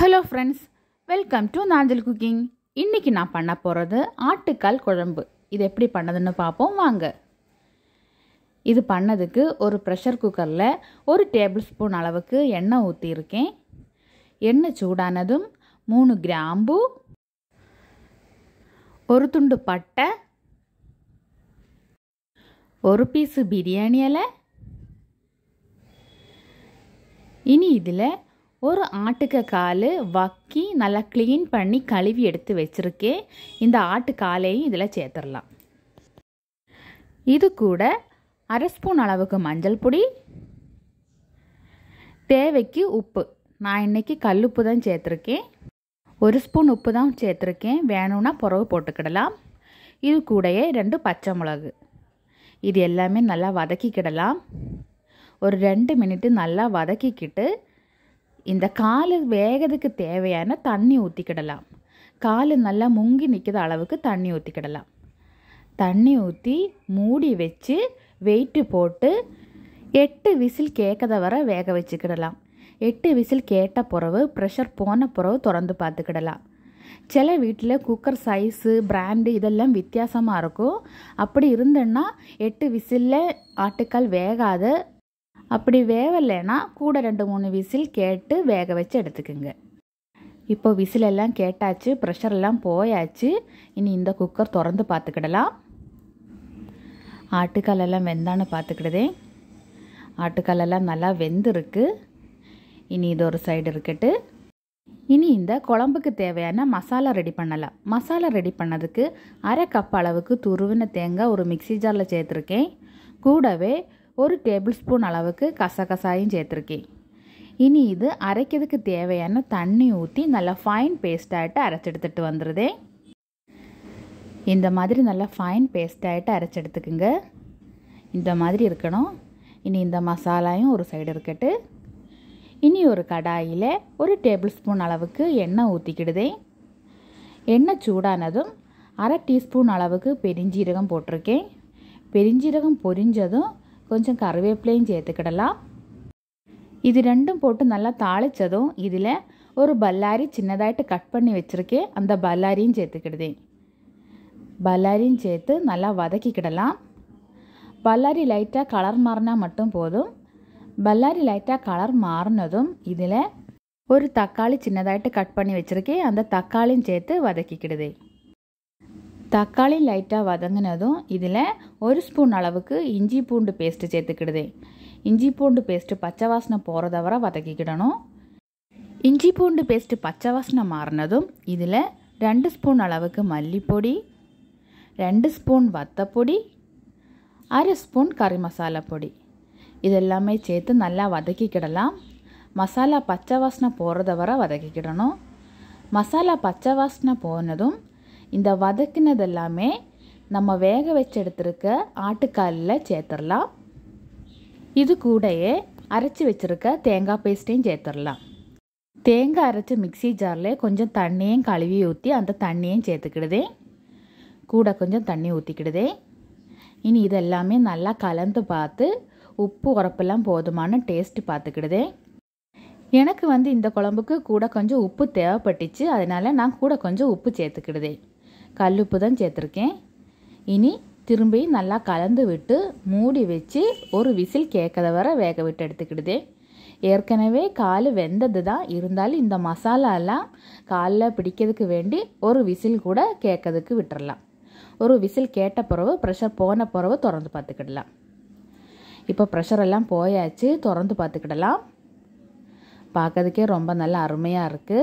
hello friends welcome to Nanjil cooking இன்றைக்கி நான் பண்ண போகிறது ஆட்டுக்கால் குழம்பு இது எப்படி பண்ணதுன்னு பார்ப்போம் வாங்க இது பண்ணதுக்கு ஒரு ப்ரெஷர் குக்கரில் ஒரு டேபிள் ஸ்பூன் அளவுக்கு எண்ணெய் ஊற்றியிருக்கேன் எண்ணெய் சூடானதும் மூணு கிராம்பு ஒரு துண்டு பட்டை ஒரு பீஸு பிரியாணி இலை இனி இதில் ஒரு ஆட்டுக்க கால் வக்கி நல்லா க்ளீன் பண்ணி கழுவி எடுத்து வச்சுருக்கேன் இந்த ஆட்டுக்காலையும் இதில் சேர்த்துடலாம் இது கூட அரை ஸ்பூன் அளவுக்கு மஞ்சள் பொடி தேவைக்கு உப்பு நான் இன்றைக்கி கல்லுப்பு தான் சேர்த்துருக்கேன் ஒரு ஸ்பூன் உப்பு தான் சேர்த்துருக்கேன் வேணும்னா புறவு போட்டுக்கிடலாம் இது கூடயே ரெண்டு பச்சை மிளகு இது எல்லாமே நல்லா வதக்கிக்கிடலாம் ஒரு ரெண்டு மினிட்டு நல்லா வதக்கிக்கிட்டு இந்த கால் வேகிறதுக்கு தேவையான தண்ணி ஊற்றிக்கிடலாம் கால் நல்லா முங்கி நிற்கிற அளவுக்கு தண்ணி ஊற்றிக்கிடலாம் தண்ணி ஊற்றி மூடி வச்சு வெயிட்டு போட்டு எட்டு விசில் கேட்கத வர வேக வச்சுக்கிடலாம் எட்டு விசில் கேட்ட பிறகு ப்ரெஷர் போன பிறகு திறந்து பார்த்துக்கிடலாம் சில வீட்டில் குக்கர் சைஸு பிராண்டு இதெல்லாம் வித்தியாசமாக இருக்கும் அப்படி இருந்தேன்னா எட்டு விசிலில் ஆட்டுக்கால் வேகாத அப்படி வேவலைன்னா கூட ரெண்டு மூணு விசில் கேட்டு வேக வச்சு எடுத்துக்குங்க இப்போ விசில் எல்லாம் கேட்டாச்சு ப்ரெஷர் எல்லாம் போயாச்சு இனி இந்த குக்கர் திறந்து பார்த்துக்கிடலாம் ஆட்டுக்கால் எல்லாம் வெந்தான்னு பார்த்துக்கிடுதே ஆட்டுக்கால் எல்லாம் நல்லா வெந்திருக்கு இனி இது ஒரு சைடு இருக்கட்டு இனி இந்த குழம்புக்கு தேவையான மசாலா ரெடி பண்ணலாம் மசாலா ரெடி பண்ணதுக்கு அரை கப் அளவுக்கு துருவின தேங்காய் ஒரு மிக்சி ஜாரில் சேர்த்துருக்கேன் கூடவே ஒரு டேபிள் ஸ்பூன் அளவுக்கு கசகசாயும் சேர்த்துருக்கேன் இனி இது அரைக்கிறதுக்கு தேவையான தண்ணி ஊற்றி நல்லா ஃபைன் பேஸ்டாகிட்டு அரைச்செடுத்துட்டு வந்துடுதே இந்த மாதிரி நல்லா ஃபைன் பேஸ்டாகிட்டு அரைச்செடுத்துக்குங்க இந்த மாதிரி இருக்கணும் இனி இந்த மசாலாயும் ஒரு சைடு இருக்கட்டு இனி ஒரு கடாயில் ஒரு டேபிள் ஸ்பூன் அளவுக்கு எண்ணெய் ஊற்றிக்கிடுதே எண்ணெய் சூடானதும் அரை டீஸ்பூன் அளவுக்கு பெருஞ்சீரகம் போட்டிருக்கேன் பெருஞ்சீரகம் பொரிஞ்சதும் கொஞ்சம் கருவேப்பிலையும் சேர்த்துக்கிடலாம் இது ரெண்டும் போட்டு நல்லா தாளித்ததும் இதில் ஒரு பல்லாரி சின்னதாയിട്ട് கட் பண்ணி வச்சுருக்கேன் அந்த பல்லாரியும் சேர்த்துக்கிடுதேன் பல்லாரியும் சேர்த்து நல்லா வதக்கிக்கிடலாம் பல்லாரி லைட்டாக கலர் மாறினா மட்டும் போதும் பல்லாரி லைட்டாக கலர் மாறினதும் இதில் ஒரு தக்காளி சின்னதாയിട്ട് கட் பண்ணி வச்சுருக்கேன் அந்த தக்காளியும் சேர்த்து வதக்கிக்கிடுதே தக்காளி லைட்டாக வதங்கினதும் இதில் ஒரு ஸ்பூன் அளவுக்கு இஞ்சி பூண்டு பேஸ்ட்டு சேர்த்துக்கிடுதே இஞ்சி பூண்டு பேஸ்ட்டு பச்சை வாசனை போகிறத வர வதக்கிக்கிடணும் இஞ்சி பூண்டு பேஸ்ட்டு பச்சை வாசனை மாறினதும் இதில் ரெண்டு ஸ்பூன் அளவுக்கு மல்லிப்பொடி ரெண்டு ஸ்பூன் வத்தப்பொடி அரை ஸ்பூன் கறி மசாலா பொடி இதெல்லாமே சேர்த்து நல்லா வதக்கிக்கிடலாம் மசாலா பச்சை வாசனை போகிறத வர வதக்கிக்கிடணும் மசாலா பச்சை வாசனை போனதும் இந்த வதக்கினது எல்லாமே நம்ம வேக வச்சு எடுத்துருக்க ஆட்டுக்காலில் சேர்த்துடலாம் இது கூடயே அரைச்சி வச்சுருக்க தேங்காய் பேஸ்ட்டையும் சேர்த்துடலாம் தேங்காய் அரைச்சி மிக்சி ஜாரில் கொஞ்சம் தண்ணியும் கழுவி ஊற்றி அந்த தண்ணியும் சேர்த்துக்கிடுதே கூட கொஞ்சம் தண்ணி ஊற்றிக்கிடுதே இனி இதெல்லாமே நல்லா கலந்து பார்த்து உப்பு உரப்பெல்லாம் போதுமான டேஸ்ட்டு பார்த்துக்கிடுதே எனக்கு வந்து இந்த குழம்புக்கு கூட கொஞ்சம் உப்பு தேவைப்பட்டுச்சு அதனால் நான் கூட கொஞ்சம் உப்பு சேர்த்துக்கிடுதே கல் உப்பு தான் சேர்த்துருக்கேன் இனி திரும்பி நல்லா கலந்து விட்டு மூடி வச்சு ஒரு விசில் கேட்கத வர வேக விட்டு எடுத்துக்கிடுதே ஏற்கனவே கால் வெந்தது தான் இருந்தாலும் இந்த மசாலாலாம் காலில் பிடிக்கிறதுக்கு வேண்டி ஒரு விசில் கூட கேட்கறதுக்கு விட்டுறலாம் ஒரு விசில் கேட்ட பிறகு ப்ரெஷர் போன பிறகு திறந்து பார்த்துக்கிடலாம் இப்போ ப்ரெஷர் எல்லாம் போயாச்சு திறந்து பார்த்துக்கிடலாம் பார்க்கறதுக்கே ரொம்ப நல்லா அருமையாக இருக்குது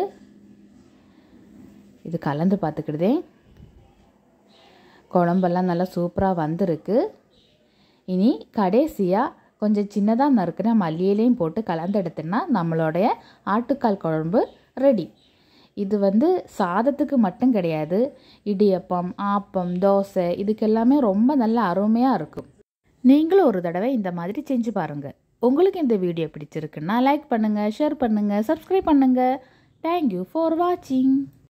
இது கலந்து பார்த்துக்கிடுதே குழம்பெல்லாம் நல்லா சூப்பராக வந்திருக்கு இனி கடைசியாக கொஞ்சம் சின்னதாக நறுக்கின மல்லியிலையும் போட்டு கலந்து எடுத்தோன்னா நம்மளுடைய ஆட்டுக்கால் குழம்பு ரெடி இது வந்து சாதத்துக்கு மட்டும் கிடையாது இடியப்பம் ஆப்பம் தோசை இதுக்கெல்லாமே ரொம்ப நல்ல அருமையாக இருக்கும் நீங்களும் ஒரு தடவை இந்த மாதிரி செஞ்சு பாருங்கள் உங்களுக்கு இந்த வீடியோ பிடிச்சிருக்குன்னா லைக் பண்ணுங்கள் ஷேர் பண்ணுங்கள் சப்ஸ்கிரைப் பண்ணுங்கள் தேங்க்யூ ஃபார் வாட்சிங்